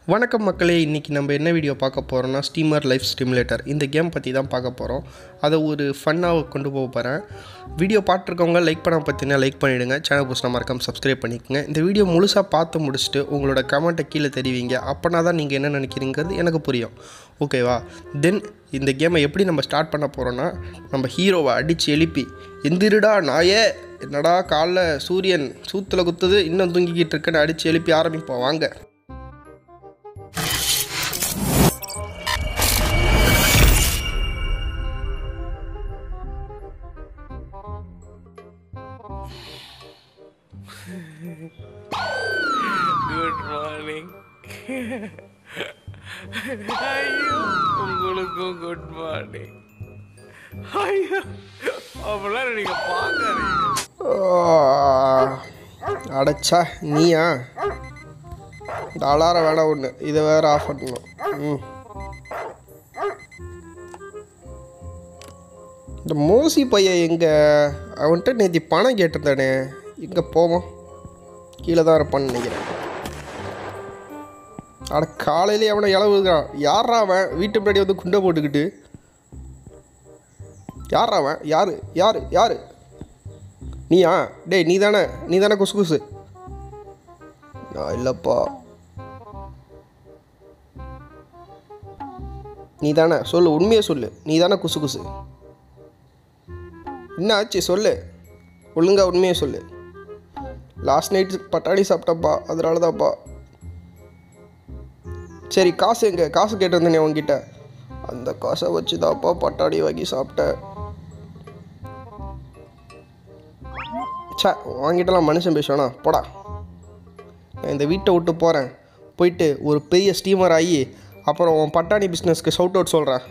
வணக்கம் மக்களே இன்றைக்கி நம்ம என்ன வீடியோ பார்க்க போகிறோம்னா ஸ்டீமர் லைஃப் ஸ்டிமுலேட்டர் இந்த கேம் பற்றி தான் பார்க்க போகிறோம் அதை ஒரு ஃபன்னாக கொண்டு போக போகிறேன் வீடியோ பார்த்துருக்கவங்க லைக் பண்ண பற்றினா லைக் பண்ணிவிடுங்க சேனல் புதுசாக மறக்காம சப்ஸ்கிரைப் பண்ணிக்கோங்க இந்த வீடியோ முழுசாக பார்த்து முடிச்சுட்டு உங்களோட கமெண்ட்டை கீழே தெரிவிங்க அப்போனா தான் நீங்கள் என்ன நினைக்கிறீங்கிறது எனக்கு புரியும் ஓகேவா தென் இந்த கேமை எப்படி நம்ம ஸ்டார்ட் பண்ண போகிறோன்னா நம்ம ஹீரோவை அடித்து எழுப்பி எந்திருடா நாயே என்னடா காலைல சூரியன் சூத்தில் குத்துது இன்னும் தூங்கிக்கிட்டு இருக்கேன்னு அடித்து எழுப்பி ஆரம்பிப்போம் வாங்க குட் மார்னிங் ஐயோ உங்களுக்கும் குட் மார்னிங் ஐயோ அப்படிலாம் நீங்க பார்க்காதீங்க அடைச்சா நீயா இந்த அலாரம் வேலை ஒன்று இதை வேற ஆஃப் பண்ணணும் ம் இந்த மோசி பையன் எங்கே அவன்கிட்ட நேற்று பணம் கேட்டிருந்தானே எங்கே போவோம் கீழே தான் இருப்பான்னு நினைக்கிறேன் அட காலையிலே அவனை இளவுகிறான் யாரா அவன் வீட்டு முன்னாடி வந்து குண்டை போட்டுக்கிட்டு யாரா அவன் யாரு யாரு யாரு நீயா டேய் நீ தானே நீ தானே குசு குசு நான் இல்லைப்பா நீ தானே சொல்லு உண்மையை சொல்லு நீ தானே குசு குசு என்ன ஆச்சு சொல்லு ஒழுங்கா உண்மையை சொல்லு லாஸ்ட் நைட் பட்டாணி சாப்பிட்டப்பா அதனால தான்ப்பா சரி காசு எங்க காசு கேட்டிருந்தேனே உங்ககிட்ட அந்த காசை வச்சு தான்ப்பா பட்டாணி வாங்கி சாப்பிட்டேன் சே வாங்கிட்டலாம் மனுஷன் பேசுவானா போடா நான் இந்த வீட்டை விட்டு போகிறேன் போயிட்டு ஒரு பெரிய ஸ்டீமர் ஆகி அப்புறம் உன் பட்டாணி பிஸ்னஸ்க்கு ஷவுட் அவுட் சொல்கிறேன்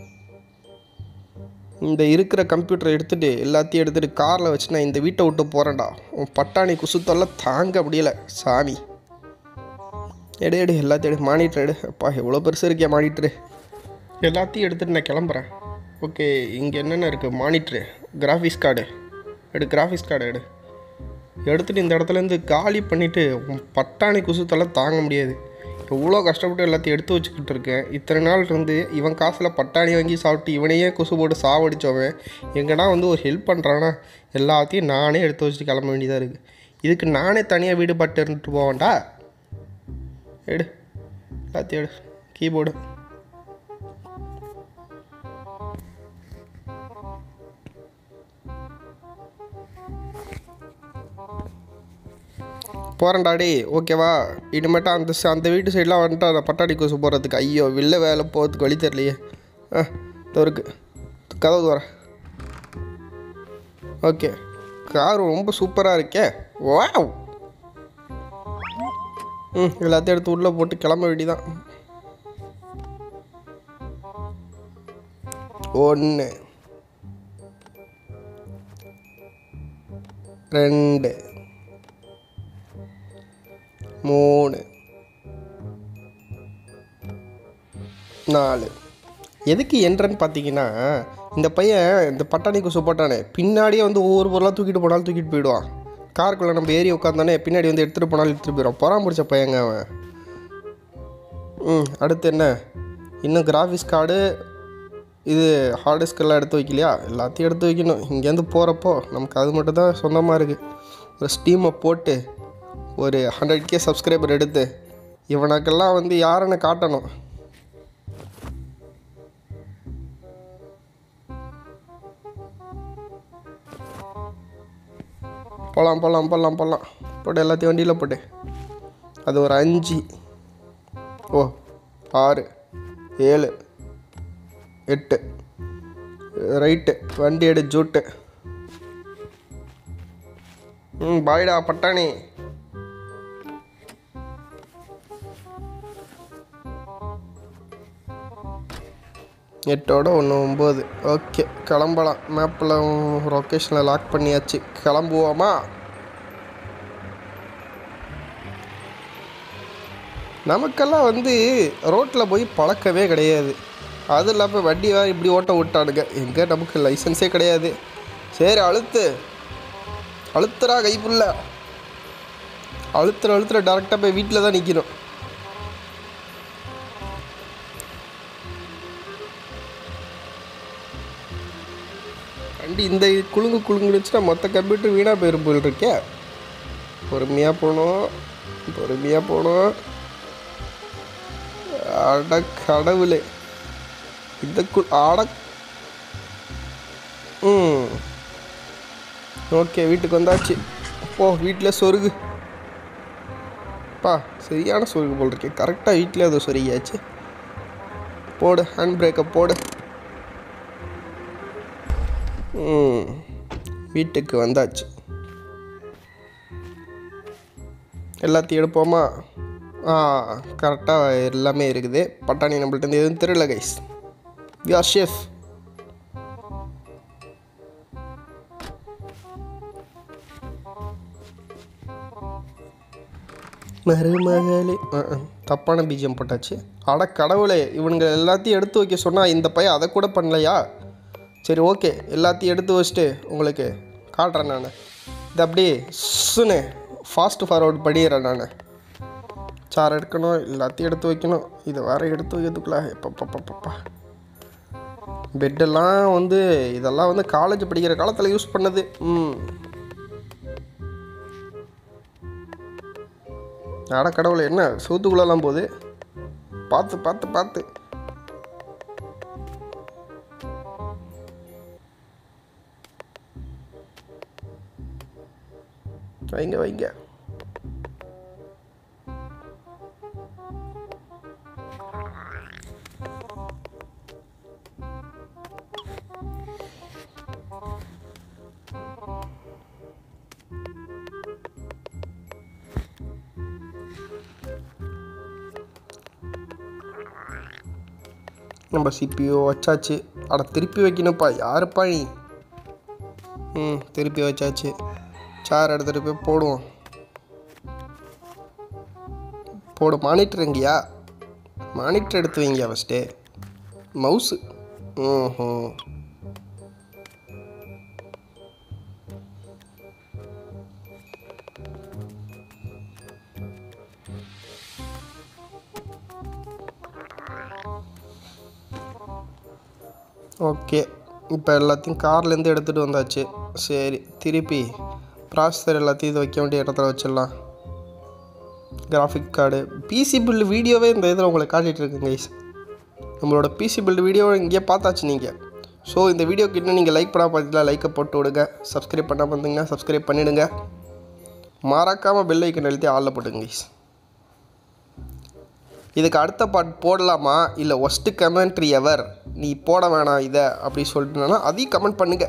இந்த இருக்கிற கம்ப்யூட்டரை எடுத்துகிட்டு எல்லாத்தையும் எடுத்துகிட்டு காரில் வச்சு நான் இந்த வீட்டை விட்டு போகிறேன்டா உன் பட்டாணி குசுத்தெல்லாம் தாங்க முடியல சாமி எடு எடு எல்லாத்தையும் எடு மானிட்டர் எடு அப்பா எவ்வளோ பெருசு இருக்கே மானிட்டரு எல்லாத்தையும் எடுத்துகிட்டு நான் கிளம்புறேன் ஓகே இங்கே என்னென்ன இருக்குது மானிட்ரு கிராஃபிக்ஸ் கார்டு எடு கிராஃபிக்ஸ் கார்டு எடு எடுத்துகிட்டு இந்த இடத்துலேருந்து காலி பண்ணிவிட்டு உன் பட்டாணி குசுத்தெல்லாம் தாங்க முடியாது எவ்வளோ கஷ்டப்பட்டு எல்லாத்தையும் எடுத்து வச்சுக்கிட்டு இருக்கேன் இத்தனை நாள் இருந்து இவன் காசில் பட்டாணி வாங்கி சாப்பிட்டு இவனையே கொசு போட்டு சாவடிச்சவன் எங்கன்னா வந்து ஒரு ஹெல்ப் பண்ணுறானா எல்லாத்தையும் நானே எடுத்து வச்சுட்டு கிளம்ப வேண்டியதாக இருக்குது இதுக்கு நானே தனியாக வீடு பட்டு இருந்துட்டு போவேன்டா எடு எல்லாத்தையும் எடு கீபோர்டு போகிறேன்டா டேய் ஓகேவா இனிமேட்டு அந்த ச- அந்த வீட்டு சைட்லாம் வந்துட்டு அந்த பட்டாணி கொசு போகிறதுக்கு ஐயோ வெளில வேலை போகிறதுக்கு வழி தெரியலையே ஆ இதோ இருக்கு கதவு வர ஓகே கார் ரொம்ப சூப்பராக இருக்கே வாவ் ம் எல்லாத்தையும் எடுத்து உள்ளே போட்டு கிளம்ப வேண்டியதான் ஒன்று ரெண்டு மூணு நாலு எதுக்கு என்றன்னு பார்த்தீங்கன்னா இந்த பையன் இந்த பட்டாணி குசு போட்டானே பின்னாடியே வந்து ஒவ்வொரு பொருளாக தூக்கிட்டு போனாலும் தூக்கிட்டு போயிடுவான் காருக்குள்ளே நம்ம ஏறி உட்காந்தானே பின்னாடி வந்து எடுத்துகிட்டு போனாலும் எடுத்துகிட்டு போயிடுவான் பொறாம பிடிச்ச பையங்க அவன் ம் அடுத்து என்ன இன்னும் கிராஃபிக்ஸ் கார்டு இது ஹார்ட் டிஸ்கெல்லாம் எடுத்து வைக்கலையா எல்லாத்தையும் எடுத்து வைக்கணும் இங்கேருந்து போகிறப்போ நமக்கு அது மட்டும் தான் சொந்தமாக இருக்குது ஒரு ஸ்டீமை போட்டு ஒரு ஹண்ட்ரட் கே சப்ஸ்கிரைபர் எடுத்து இவனுக்கெல்லாம் வந்து யாருன்னு காட்டணும் போகலாம் போகலாம் போகலாம் போகலாம் போட்டு எல்லாத்தையும் வண்டியில் போட்டு அது ஒரு அஞ்சு ஓ ஆறு ஏழு எட்டு ரைட்டு வண்டி எடு ஜூட்டு ம் பாய்டா பட்டாணி எட்டோட ஒன்று ஒம்பது ஓகே கிளம்பலாம் மேப்பில் லொக்கேஷனில் லாக் பண்ணியாச்சு கிளம்புவோமா நமக்கெல்லாம் வந்து ரோட்டில் போய் பழக்கவே கிடையாது அது இல்லாமல் வண்டி வேறு இப்படி ஓட்ட விட்டானுங்க எங்கே நமக்கு லைசன்ஸே கிடையாது சரி அழுத்து அழுத்துறா கைப்புள்ள அழுத்துற அழுத்துற டேரெக்டாக போய் வீட்டில் தான் நிற்கணும் வண்டி இந்த குலுங்கு குலுங்குனுச்சுன்னா மொத்த கம்ப்யூட்டர் வீணாக போயிரும் போல் இருக்கே பொறுமையாக போகணும் பொறுமையாக போகணும் அட கடவுளே இந்த கு அட ம் ஓகே வீட்டுக்கு வந்தாச்சு போ வீட்டில் சொருகு பா சரியான சொருகு போல் இருக்கே கரெக்டாக வீட்டில் அது சொருகியாச்சு போடு ஹேண்ட் பிரேக்கை போடு ம் வீட்டுக்கு வந்தாச்சு எல்லாத்தையும் எடுப்போமா ஆ கரெக்டாக எல்லாமே இருக்குது பட்டாணி நம்மள்ட்ட இருந்து எதுவும் தெரியல கைஸ் வி ஆர் ஷெஃப் மருமகளே ஆ, ஆ, தப்பான பீஜம் போட்டாச்சு அட கடவுளே இவனுங்க எல்லாத்தையும் எடுத்து வைக்க சொன்னால் இந்த பையன் அதை கூட பண்ணலையா சரி ஓகே எல்லாத்தையும் எடுத்து வச்சுட்டு உங்களுக்கு காட்டுறேன் நான் இது அப்படியே சுன்னு ஃபாஸ்ட் ஃபார்வர்ட் பண்ணிடுறேன் நான் சார் எடுக்கணும் எல்லாத்தையும் எடுத்து வைக்கணும் இதை வேற எடுத்து வைக்கிறதுக்குள்ள எப்பப்பப்பப்பா பெட்டெல்லாம் வந்து இதெல்லாம் வந்து காலேஜ் படிக்கிற காலத்தில் யூஸ் பண்ணது ம் அட கடவுளை என்ன சூத்துக்குள்ளெல்லாம் போகுது பார்த்து பார்த்து பார்த்து வைங்க வைங்க நம்ம சிபிஓ வச்சாச்சு அட திருப்பி வைக்கணும்ப்பா யாருப்பா நீ ம் திருப்பி வச்சாச்சு சேர் எடுத்துகிட்டு போய் போடுவோம் போடு மானிட்டர் எங்கேயா மானிட்டர் எடுத்து வைங்க ஃபஸ்ட்டு மவுஸு ஓஹோ ஓகே இப்போ எல்லாத்தையும் கார்லேருந்து எடுத்துகிட்டு வந்தாச்சு சரி திருப்பி ப்ராசஸர் எல்லாத்தையும் இது வைக்க வேண்டிய இடத்துல வச்சிடலாம் கிராஃபிக் கார்டு பிசி பில்டு வீடியோவே இந்த இதில் உங்களுக்கு காட்டிகிட்டு இருக்குங்க guys. நம்மளோட பிசி பில்டு வீடியோவை இங்கேயே பார்த்தாச்சு நீங்கள் ஸோ இந்த வீடியோக்கு இன்னும் நீங்கள் லைக் பண்ணால் பார்த்தீங்களா லைக்கை போட்டு விடுங்க சப்ஸ்கிரைப் பண்ணாமல் இருந்தீங்கன்னா சப்ஸ்கிரைப் பண்ணிவிடுங்க மறக்காமல் பெல் ஐக்கன் எழுதி ஆளில் போட்டுங்க guys. இதுக்கு அடுத்த பாட் போடலாமா இல்லை ஒஸ்ட்டு கமெண்ட்ரி எவர் நீ போட வேணாம் இதை அப்படி சொல்லிட்டுனா அதையும் கமெண்ட் பண்ணுங்க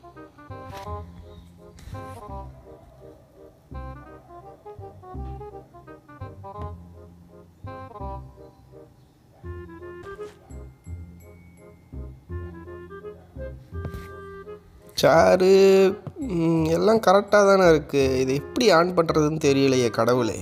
சேரு ம், எல்லாம் கரெக்டாக தானே இருக்குது இது எப்படி ஆன் பண்ணுறதுன்னு தெரியலையே கடவுளே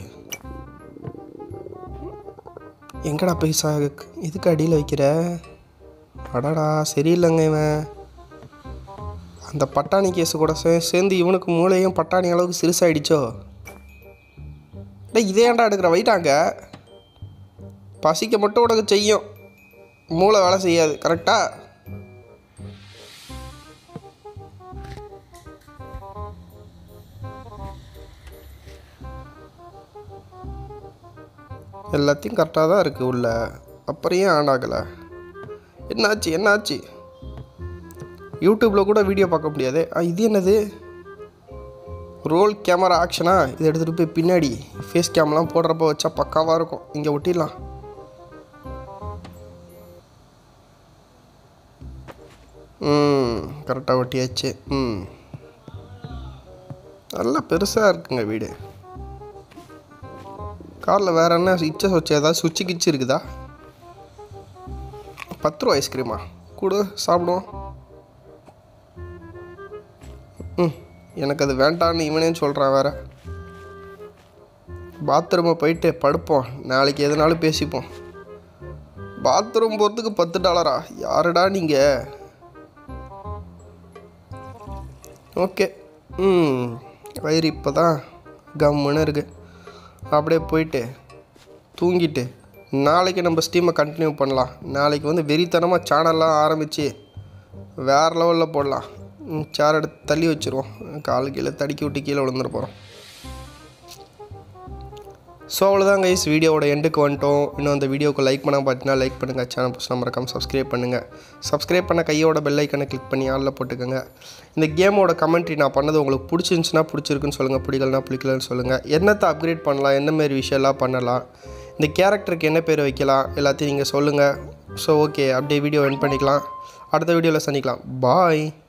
எங்கடா பைசா இதுக்கு அடியில் வைக்கிற அடடா சரியில்லைங்க இவன் அந்த பட்டாணி கேஸு கூட சே சேர்ந்து இவனுக்கு மூளையும் பட்டாணி அளவுக்கு சிறுசாயிடுச்சோ டேய் இதே ஏன்டா எடுக்கிற வைட்டாங்க பசிக்க மட்டும் உனக்கு செய்யும் மூளை வேலை செய்யாது கரெக்டா எல்லாத்தையும் கரெக்டாக தான் இருக்குது உள்ள அப்புறம் ஏன் ஆன் ஆகலை என்னாச்சு என்னாச்சு யூடியூப்பில் கூட வீடியோ பார்க்க முடியாது ஆ, இது என்னது ரோல் கேமரா ஆக்ஷனா இதை எடுத்துகிட்டு போய் பின்னாடி ஃபேஸ் கேம்லாம் போடுறப்ப வச்சா பக்காவாக இருக்கும் இங்கே ஒட்டிடலாம் ம் கரெக்டாக ஒட்டியாச்சு ம் நல்லா பெருசாக இருக்குங்க வீடு காரில் வேற என்ன இச்சை சொச்சு ஏதாவது சுவிட்சு கிச்சு இருக்குதா பத்து ரூபா ஐஸ்கிரீமா கொடு சாப்பிடுவோம் ம் எனக்கு அது வேண்டான்னு இவனே சொல்கிறான் வேற பாத்ரூமை போயிட்டு படுப்போம் நாளைக்கு எதுனாலும் பேசிப்போம் பாத்ரூம் போகிறதுக்கு பத்து டாலரா யாருடா நீங்கள் ஓகே ம் வயிறு இப்போ தான் கம்முன்னு இருக்கு அப்படியே போயிட்டு தூங்கிட்டு நாளைக்கு நம்ம ஸ்டீமை கண்டினியூ பண்ணலாம் நாளைக்கு வந்து வெறித்தனமாக சேனல்லாம் ஆரம்பித்து வேறு லெவலில் போடலாம் சேர் எடுத்து தள்ளி வச்சுருவோம் கால் கீழே தடுக்கி விட்டு கீழே விழுந்துட போகிறோம் ஸோ அவ்வளோதான் கைஸ் வீடியோவோட எண்டுக்கு வந்துட்டோம் இன்னும் அந்த வீடியோக்கு லைக் பண்ண பார்த்தீங்கன்னா லைக் பண்ணுங்கள் சேனல் புதுசு மறக்காம சப்ஸ்கிரைப் பண்ணுங்கள் சப்ஸ்கிரைப் பண்ண கையோட பெல் ஐக்கனை கிளிக் பண்ணி ஆளில் போட்டுக்கோங்க இந்த கேமோட கமெண்ட்ரி நான் பண்ணது உங்களுக்கு பிடிச்சிருந்துச்சுன்னா பிடிச்சிருக்குன்னு சொல்லுங்கள் பிடிக்கலனா பிடிக்கலன்னு சொல்லுங்கள் என்னத்தை அப்கிரேட் பண்ணலாம் என்ன மாரி விஷயம்லாம் பண்ணலாம் இந்த கேரக்டருக்கு என்ன பேர் வைக்கலாம் எல்லாத்தையும் நீங்கள் சொல்லுங்கள் ஸோ ஓகே அப்படியே வீடியோ என் பண்ணிக்கலாம் அடுத்த வீடியோவில் சந்திக்கலாம் பாய்